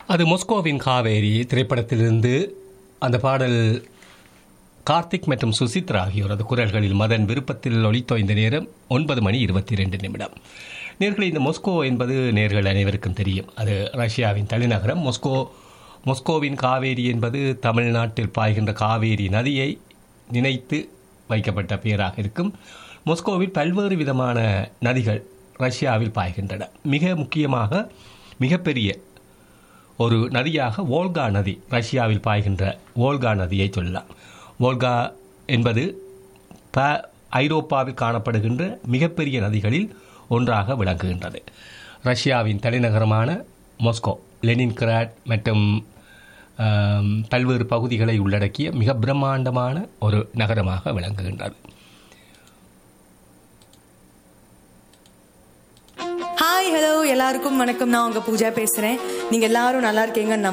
அது மொஸ்கோவின் காவேரி திரைப்படத்திலிருந்து அந்த பாடல் கார்த்திக் மற்றும் சுசித்ரா ஆகியோரது குரல்களில் மதன் விருப்பத்தில் ஒளித்தோய்ந்த நேரம் ஒன்பது மணி இருபத்தி இரண்டு நிமிடம் நேர்களை இந்த மொஸ்கோ என்பது நேர்கள் அனைவருக்கும் தெரியும் அது ரஷ்யாவின் தலைநகரம் மொஸ்கோ மொஸ்கோவின் காவேரி என்பது தமிழ்நாட்டில் பாய்கின்ற காவேரி நதியை நினைத்து வைக்கப்பட்ட பெயராக இருக்கும் மொஸ்கோவில் பல்வேறு விதமான நதிகள் ரஷ்யாவில் பாய்கின்றன மிக முக்கியமாக மிகப்பெரிய ஒரு நதியாக வோல்கா நதி ரஷ்யாவில் பாய்கின்ற வோல்கா நதியை சொல்லலாம் வோல்கா என்பது ப ஐரோப்பாவில் காணப்படுகின்ற மிகப்பெரிய நதிகளில் ஒன்றாக விளங்குகின்றது ரஷ்யாவின் தலைநகரமான மாஸ்கோ லெனின்கிராட் மற்றும் ஆம், பல்வேறு பகுதிகளை உள்ளடக்கிய மிக பிரம்மாண்டமான ஒரு நகரமாக விளங்குகின்றது ஹாய் ஹலோ எல்லாருக்கும் வணக்கம் நான் உங்க பூஜா பேசுறேன் நீங்க எல்லாரும் நல்லா இருக்கீங்கன்னு